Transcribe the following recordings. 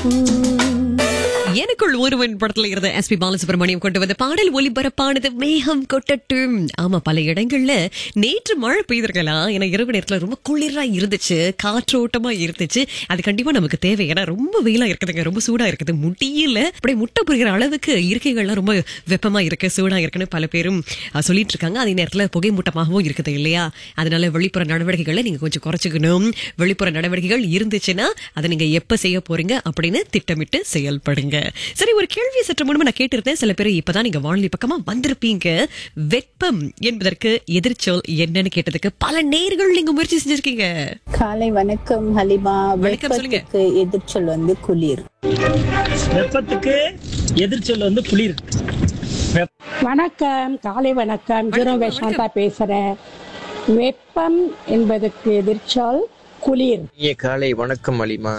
எனக்குள் ஒருவன் படத்துல இருந்த எஸ் பி பாலசுப்ரமணியம் கொண்டு வந்த பாடல் ஒலிபரப்பானது மேகம் கொட்டட்டும் ஆமா பல இடங்கள்ல நேற்று மழை பெய்திருக்கலாம் ஏன்னா இரவு நேரத்துல ரொம்ப குளிரா இருந்துச்சு காற்றோட்டமா இருந்துச்சு அது கண்டிப்பா நமக்கு தேவை ஏன்னா ரொம்ப வெயிலா இருக்குதுங்க ரொம்ப சூடா இருக்குது முடியல அப்படியே முட்டை புரிகிற அளவுக்கு இருக்கைகள்லாம் ரொம்ப வெப்பமா இருக்கு சூடா இருக்குன்னு பல பேரும் அஹ், சொல்லிட்டு இருக்காங்க அதே நேரத்துல புகை மூட்டமாகவும் இருக்குது இல்லையா அதனால வெளிப்புற நடவடிக்கைகளை நீங்க கொஞ்சம் குறைச்சிக்கணும் வெளிப்புற நடவடிக்கைகள் இருந்துச்சுன்னா அதை நீங்க எப்ப செய்ய போறீங்க அப்படின்னு திட்டமிட்டு செயல்படுங்க சரி ஒரு கேள்வி சற்று முன்பு நான் கேட்டிருந்தேன் சில பேர் இப்பதான் நீங்க வானொலி பக்கமா வந்திருப்பீங்க வெப்பம் என்பதற்கு எதிர்ச்சொல் என்னன்னு கேட்டதுக்கு பல நேர்கள் நீங்க முயற்சி செஞ்சிருக்கீங்க காலை வணக்கம் ஹலிமா வணக்கம், சொல்லுங்க. வெப்பத்துக்கு எதிர்ச்சொல் வந்து குளிர் வெப்பத்துக்கு எதிர்ச்சொல் வந்து குளிர் வெப்- வணக்கம் காலை வணக்கம் ஜீரோ வேஷாந்தா பேசுறேன் வெப்பம் என்பதற்கு எதிர்ச்சொல் குளிர் இனிய காலை வணக்கம் அலிமா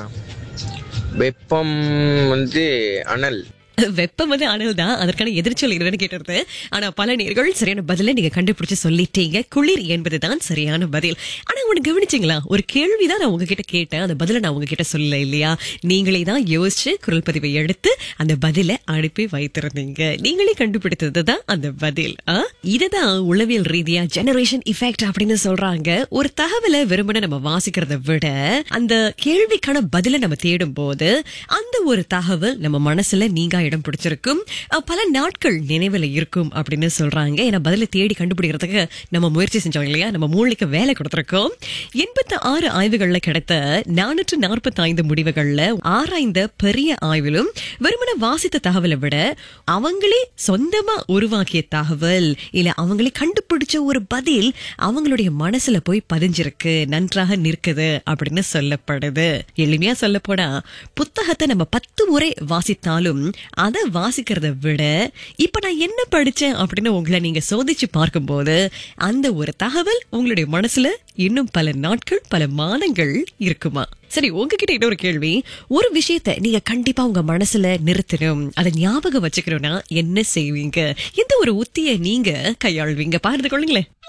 வெப்பம் வந்து அனல் வெப்பம் வந்து அனல் தான் அதற்கான எதிர்ச்சொல் என்னன்னு கேட்டிருந்தேன் ஆனா பல நேர்கள் சரியான பதில நீங்க கண்டுபிடிச்சு சொல்லிட்டீங்க குளிர் என்பதுதான் சரியான பதில் ஆனா ஒண்ணு கவனிச்சீங்களா ஒரு கேள்விதான் நான் உங்ககிட்ட கேட்டேன் அந்த பதில நான் உங்ககிட்ட சொல்லல இல்லையா நீங்களே தான் யோசிச்சு குரல் பதிவை எடுத்து அந்த பதில அனுப்பி வைத்திருந்தீங்க நீங்களே கண்டுபிடித்ததுதான் அந்த பதில் ஆ? இதுதான் உளவியல் ரீதியா ஜெனரேஷன் இஃபெக்ட் அப்படின்னு சொல்றாங்க ஒரு தகவலை வெறுமனே நம்ம வாசிக்கிறத விட அந்த கேள்விக்கான பதிலை நம்ம தேடும் போது அந்த ஒரு தகவல் நம்ம மனசுல நீங்க இடம் பிடிச்சிருக்கும் அஹ், பல நாட்கள் நினைவுல இருக்கும் அப்படின்னு சொல்றாங்க ஏன்னா பதிலை தேடி கண்டுபிடிக்கிறதுக்கு நம்ம முயற்சி செஞ்சோம் இல்லையா நம்ம மூளைக்கு வேலை கொடுத்திருக்கோம் எண்பத்தி ஆறு ஆய்வுகள்ல கிடைத்த நானூற்று நாற்பத்தி ஐந்து முடிவுகள்ல ஆராய்ந்த பெரிய ஆய்விலும் வெறுமனே வாசித்த தகவலை விட அவங்களே சொந்தமா உருவாக்கிய தகவல் இல்ல அவங்களே கண்டுபிடிச்ச ஒரு பதில் அவங்களுடைய மனசுல போய் பதிஞ்சிருக்கு நன்றாக நிற்குது அப்படின்னு சொல்லப்படுது எளிமையா சொல்ல போனா புத்தகத்தை நம்ம பத்து முறை வாசித்தாலும் அதை வாசிக்கிறத விட இப்ப நான் என்ன படிச்சேன் அப்படின்னு உங்களை நீங்க சோதிச்சு பார்க்கும்போது அந்த ஒரு தகவல் உங்களுடைய மனசுல இன்னும் பல நாட்கள் பல மாதங்கள் இருக்குமா சரி உங்ககிட்ட இன்னொரு கேள்வி ஒரு விஷயத்தை நீங்க கண்டிப்பா உங்க மனசுல நிறுத்தணும் அதை ஞாபகம் வச்சுக்கணும்னா என்ன செய்வீங்க எந்த ஒரு உத்தியை நீங்க கையாள்வீங்க பாருது கொள்ளுங்களேன்